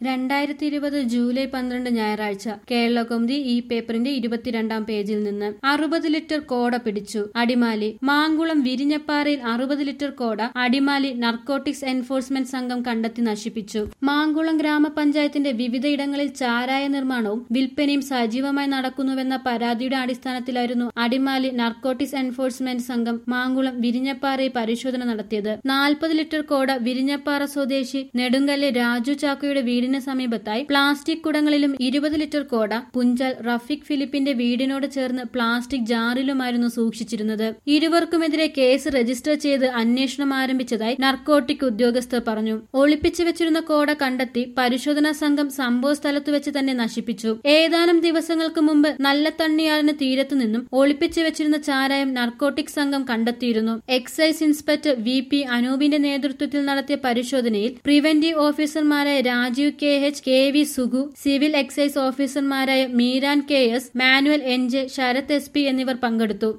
രണ്ടായിരത്തി ഇരുപത് ജൂലൈ പന്ത്രണ്ട് ഞായറാഴ്ച കേരളകൗമുദി ഈ പേപ്പറിന്റെ ഇരുപത്തിരണ്ടാം പേജിൽ നിന്ന് അറുപത് ലിറ്റർ കോട പിടിച്ചു അടിമാലി മാങ്കുളം വിരിഞ്ഞപ്പാറയിൽ അറുപത് ലിറ്റർ കോട അടിമാലി നർക്കോട്ടിക്സ് എൻഫോഴ്സ്മെന്റ് സംഘം കണ്ടെത്തി നശിപ്പിച്ചു മാങ്കുളം ഗ്രാമപഞ്ചായത്തിന്റെ വിവിധയിടങ്ങളിൽ ചാരായ നിർമ്മാണവും വിൽപ്പനയും സജീവമായി നടക്കുന്നുവെന്ന പരാതിയുടെ അടിസ്ഥാനത്തിലായിരുന്നു അടിമാലി നർക്കോട്ടിക്സ് എൻഫോഴ്സ്മെന്റ് സംഘം മാങ്കുളം വിരിഞ്ഞപ്പാറയിൽ പരിശോധന നടത്തിയത് നാൽപ്പത് ലിറ്റർ കോട വിരിഞ്ഞപ്പാറ സ്വദേശി നെടുങ്കല്ല് രാജു ചാക്കോയുടെ വീടിന് സമീപത്തായി പ്ലാസ്റ്റിക് കുടങ്ങളിലും ഇരുപത് ലിറ്റർ കോട പുഞ്ചാൽ റഫീഖ് ഫിലിപ്പിന്റെ വീടിനോട് ചേർന്ന് പ്ലാസ്റ്റിക് ജാറിലുമായിരുന്നു സൂക്ഷിച്ചിരുന്നത് ഇരുവർക്കുമെതിരെ കേസ് രജിസ്റ്റർ ചെയ്ത് അന്വേഷണം ആരംഭിച്ചതായി നർക്കോട്ടിക് ഉദ്യോഗസ്ഥർ പറഞ്ഞു ഒളിപ്പിച്ചു വെച്ചിരുന്ന കോട കണ്ടെത്തി പരിശോധനാ സംഘം സംഭവ സ്ഥലത്ത് വെച്ച് തന്നെ നശിപ്പിച്ചു ഏതാനും ദിവസങ്ങൾക്ക് മുമ്പ് നല്ല തണ്ണിയാറിന് തീരത്തു നിന്നും ഒളിപ്പിച്ചു വെച്ചിരുന്ന ചാരായം നർക്കോട്ടിക് സംഘം കണ്ടെത്തിയിരുന്നു എക്സൈസ് ഇൻസ്പെക്ടർ വി പി അനൂപിന്റെ നേതൃത്വത്തിൽ നടത്തിയ പരിശോധനയിൽ പ്രിവന്റീവ് ഓഫീസർമാരായ Rajeev K H K V Sugu civil excise ഓഫീസർമാരായ Meeran K S Manuel N J Sarath S P എന്നിവർ പങ്കെടുത്തു